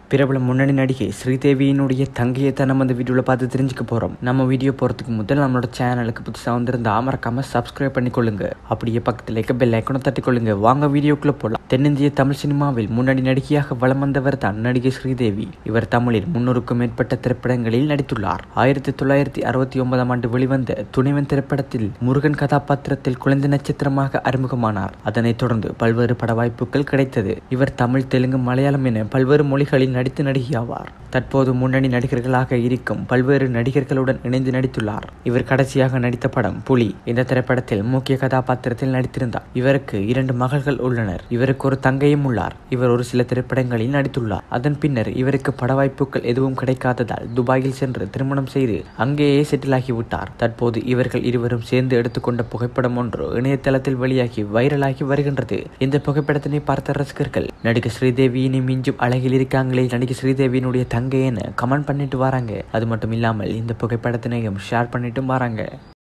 பிரபல முன்னணி நடிகை ஸ்ரீதேவியினுடைய தங்கையை தான் நம்ம இந்த வீடியோவில் பார்த்து தெரிஞ்சுக்க போகிறோம் நம்ம வீடியோ போகிறதுக்கு முதல்ல நம்மளோட சேனலுக்கு புதுசாக வந்திருந்தா மறக்காம சப்ஸ்கிரைப் பண்ணிக்கொள்ளுங்க அப்படியே பக்கத்தில் இருக்க பெல் ஐக்கனை தட்டிக்கொள்ளுங்க வாங்க வீடியோக்குள்ளே போகலாம் தென்னிந்திய தமிழ் சினிமாவில் முன்னணி நடிகையாக வலம் வந்தவர் தான் நடிகை ஸ்ரீதேவி இவர் தமிழில் முன்னூறுக்கும் மேற்பட்ட திரைப்படங்களில் நடித்துள்ளார் ஆயிரத்தி தொள்ளாயிரத்தி அறுபத்தி ஒன்பதாம் ஆண்டு வெளிவந்த துணைவன் திரைப்படத்தில் முருகன் கதாபாத்திரத்தில் குழந்தை நட்சத்திரமாக அறிமுகமானார் அதனைத் தொடர்ந்து பல்வேறு பட வாய்ப்புகள் கிடைத்தது இவர் தமிழ் தெலுங்கு மலையாளம் என பல்வேறு மொழிகளில் நடித்து நடிகையாவார் தற்போது முன்னணி நடிகர்களாக இருக்கும் பல்வேறு நடிகர்களுடன் இணைந்து நடித்துள்ளார் இவர் கடைசியாக நடித்த படம் புலி இந்த திரைப்படத்தில் முக்கிய கதாபாத்திரத்தில் நடித்திருந்தார் இவருக்கு இரண்டு மகள்கள் உள்ளனர் இவருக்கு ஒரு தங்கையும் உள்ளார் இவர் ஒரு சில திரைப்படங்களில் நடித்துள்ளார் அதன் பின்னர் இவருக்கு பட வாய்ப்புகள் எதுவும் கிடைக்காததால் துபாயில் சென்று திருமணம் செய்து அங்கேயே செட்டில் ஆகிவிட்டார் தற்போது இவர்கள் இருவரும் சேர்ந்து எடுத்துக்கொண்ட புகைப்படம் ஒன்று இணையதளத்தில் வெளியாகி வைரலாகி வருகின்றது இந்த புகைப்படத்தினை பார்த்த ரசிகர்கள் நடிகை ஸ்ரீதேவியினை மிஞ்சும் அழகில் இருக்காங்களே நடிகை ஸ்ரீதேவியினுடைய தங்கைன்னு கமெண்ட் பண்ணிட்டு வராங்க அது மட்டும் இல்லாமல் இந்த புகைப்படத்தினையும் ஷேர் பண்ணிட்டும் வராங்க